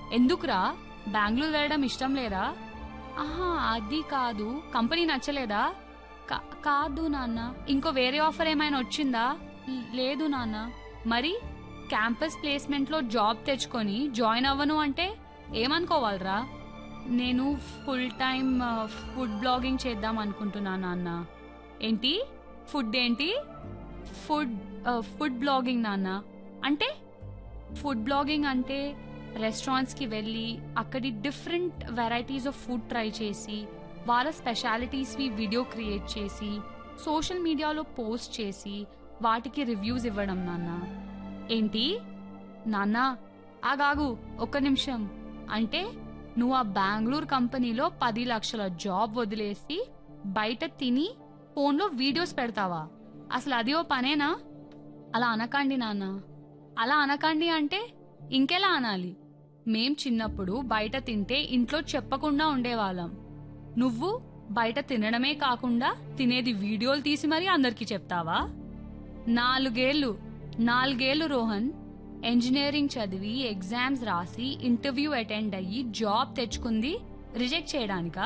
ఎందుకురా బెంగళూరు వెళ్ళడం ఇష్టం లేదా ఆహా అది కాదు కంపెనీ నచ్చలేదా కా- కాదు నాన్న ఇంకో వేరే ఆఫర్ ఏమైనా వచ్చిందా "ల్- లేదు నాన్న మరి క్యాంపస్ ప్లేస్మెంట్ లో జాబ్ తెచ్చుకొని జాయిన్ అవ్వను అంటే ఏమనుకోవాలరా నేను ఫుల్ టైం ఫుడ్ బ్లాగింగ్ చేద్దాం అనుకుంటున్నా నాన్న ఏంటి ఫుడ్ ఏంటి ఫుడ్ ఫుడ్ బ్లాగింగ్ నాన్న అంటే ఫుడ్ బ్లాగింగ్ అంటే రెస్టారెంట్స్కి వెళ్ళి అక్కడి different varieties of food try చేసి వాళ్ళ స్పెషాలిటీస్వి వీడియో క్రియేట్ చేసి సోషల్ మీడియాలో పోస్ట్ చేసి వాటికి రివ్యూస్ ఇవ్వడం నాన్న ఏంటి నాన్న ఆగాగు ఒక్క నిమిషం అంటే నువ్వు ఆ బెంగళూరు కంపెనీలో పది లక్షల జాబ్ వదిలేసి బయట తిని ఫోన్లో వీడియోస్ పెడతావా అసలు అది ఓ పనేనా అలా అనకండి నాన్న అలా అనకండి అంటే ఇంకెలా అనాలి మేం చిన్నప్పుడు బయట తింటే ఇంట్లో చెప్పకుండా ఉండేవాళ్ళం నువ్వు బయట తినడమే కాకుండా తినేది వీడియోలు తీసి మరీ అందరికీ చెప్తావా నాలుగేళ్లు నాలుగేళ్లు రోహన్ ఇంజనీరింగ్ చదివి ఎగ్జామ్స్ రాసి ఇంటర్వ్యూ అటెండ్ అయ్యి జాబ్ తెచ్చుకుంది రిజెక్ట్ చేయడానికా